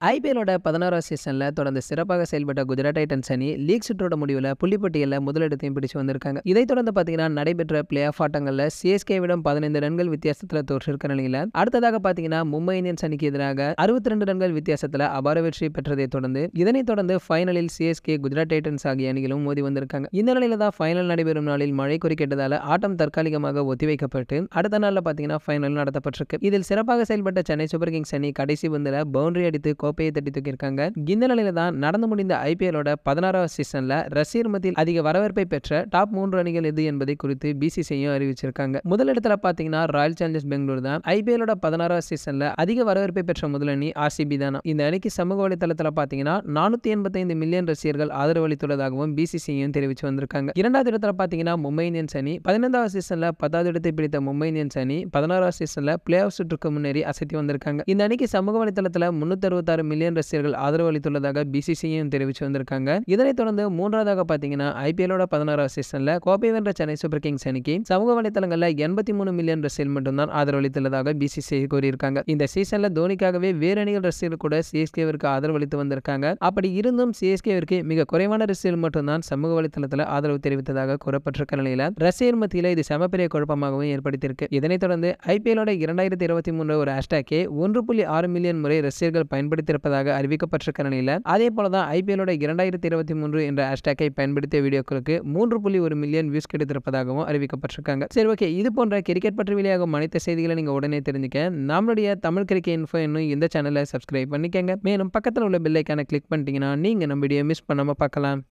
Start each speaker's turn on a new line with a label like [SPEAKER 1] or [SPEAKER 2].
[SPEAKER 1] ஐபிஎல்லோட பதினாறாவது சீசன்ல தொடர்ந்து சிறப்பாக செயல்பட்ட குஜராத் டைட்டன்ஸ் அணி லீக் சுற்றோட முடிவில் புள்ளிப்பட்டியலில் முதலிடத்தையும் பிடிச்சு வந்திருக்காங்க இதைத் தொடர்ந்து பார்த்தீங்கன்னா நடைபெற்ற பிளே ஆஃப் ஆட்டங்களில் சிஎஸ்கேவிடம் பதினைந்து ரன்கள் வித்தியாசத்தில் தோற்றிருக்க நிலையில் அடுத்ததாக பார்த்தீங்கன்னா மும்பை இந்தியன்ஸ் அணிக்கு எதிராக அறுபத்தி ரெண்டு ரன்கள் வித்தியாசத்தில் அபார வெற்றி பெற்றதை தொடர்ந்து இதனைத் தொடர்ந்து ஃபைனலில் சிஎஸ்கே குஜராத் டைட்டன்ஸ் ஆகிய அணிகளும் மோதி வந்திருக்காங்க இந்த நிலையில தான் ஃபைனல் நடைபெறும் நாளில் மழை குறுக்கிட்டதால ஆட்டம் தற்காலிகமாக ஒத்திவைக்கப்பட்டு அடுத்த நாளில் பார்த்தீங்கன்னா ஃபைனல் நடத்தப்பட்டிருக்கு இதில் சிறப்பாக செயல்பட்ட சென்னை சூப்பர் கிங்ஸ் அணி கடைசி பந்தில் பவுண்டரி அடித்து கோப்பையை தட்டி தூக்கியிருக்காங்க இந்த நிலையில தான் நடந்து முடிந்த ஐபிஎல்லோட பதினாறாவது சீசன்ல ரசிகர் மத்தியில் அதிக வரவேற்பை பெற்ற டாப் மூன்று அணிகள் எது என்பதை குறித்து பிசிசியும் அறிவிச்சிருக்காங்க முதலிடத்துல பாத்தீங்கன்னா ராயல் சேலஞ்சர்ஸ் பெங்களூர் தான் ஐபிஎல்லோட பதினாறாவது சீசன்ல அதிக வரவேற்பை பெற்ற முதல் அணி ஆர்சிபி தானா இந்த அணிக்கு சமூக வலைதளத்துல பாத்தீங்கன்னா நானூத்தி எண்பத்தைந்து மில்லியன் ரசிகர்கள் ஆதரவு அளித்துள்ளதாகவும் பிசிசியும் தெரிவிச்சு வந்திருக்காங்க இரண்டாவது இடத்துல பாத்தீங்கன்னா மும்பை இந்தியன்ஸ் அணி பதினைந்தாவது சீசன்ல பத்தாவது இடத்தை பிடித்த மும்பை இந்தியன்ஸ் அணி பதினாறாவது சீசன்ல பிளே ஆஃப் சுற்றுக்கு முன்னேறி அசைத்து வந்திருக்காங்க இந்த அணிக்கு சமூக வலைதளத்துல முன்னூத்தி அறுபத்தாறு மில்லியன் ரசிகர்கள் ஆதரவு அளித்துள்ளதாக பிசிசியும் தெரிவித்து வந்திருக்காங்க இதனைத் தொடர்ந்து மூன்றாவதாக பார்த்தீங்கன்னா ஐபிஎல்லோட பதினாறாவது சீசன்ல கோப்பை வென்ற சென்னை சூப்பர் கிங்ஸ் அணிக்கு சமூக வலைதளங்களில் எண்பத்தி மூணு மில்லியன் ரசிகர்கள் மட்டும்தான் ஆதரவு அளித்துள்ளதாக பிசிசி கூறியிருக்காங்க இந்த சீசன்ல தோனிக்காகவே வேறு அணிகள் ரசிகர்கள் கூட சிஎஸ்கேவிற்கு ஆதரவு அளித்து வந்திருக்காங்க அப்படி இருந்தும் சிஎஸ்கேவிற்கு மிக குறைவான ரசிகர்கள் மட்டும்தான் சமூக வலைதளத்தில் ஆதரவு தெரிவித்ததாக கூறப்பட்டிருக்க நிலையில ரசிகர் மத்தியில் இது சமப்பெரிய குழப்பமாகவும் ஏற்படுத்தியிருக்கு இதனைத் தொடர்ந்து ஐபிஎல்லோட இரண்டாயிரத்தி இருபத்தி மூன்று ஒரு ஹேஷ்டாக்கே ஒன்று புள்ளி ஆறு மில்லியன் முறை ரசிகர்கள் பயன்படுத்தியிருப்பதாக அறிவிக்கப்பட்டிருக்க நிலையில அதே போல தான் ஐபிஎல்லோட இரண்டாயிரத்தி இருபத்தி மூன்று என்ற ஹேஷ்டாக்கை பயன்படுத்திய வீடியோக்களுக்கு மூன்று புள்ளி ஒரு மில்லியன் வியூஸ் கிடைத்திருப்பதாகவும் அறிவிக்கப்பட்டிருக்காங்க சரி ஓகே இது போன்ற கிரிக்கெட் பற்றி வெளியாகும் அனைத்து செய்திகளை நீங்கள் உடனே தெரிஞ்சுக்க நம்மளுடைய தமிழ் கிரிக்கெட் இன்ஃபோ இன்னும் இந்த சேனலை சப்ஸ்கிரைப் பண்ணிக்கங்க மேலும் பக்கத்தில் உள்ள பெல்லைக்கான கிளிக் பண்ணிட்டீங்கன்னா நீங்கள் நம்ம வீடியோ மிஸ் பண்ணாமல் பார்க்கலாம்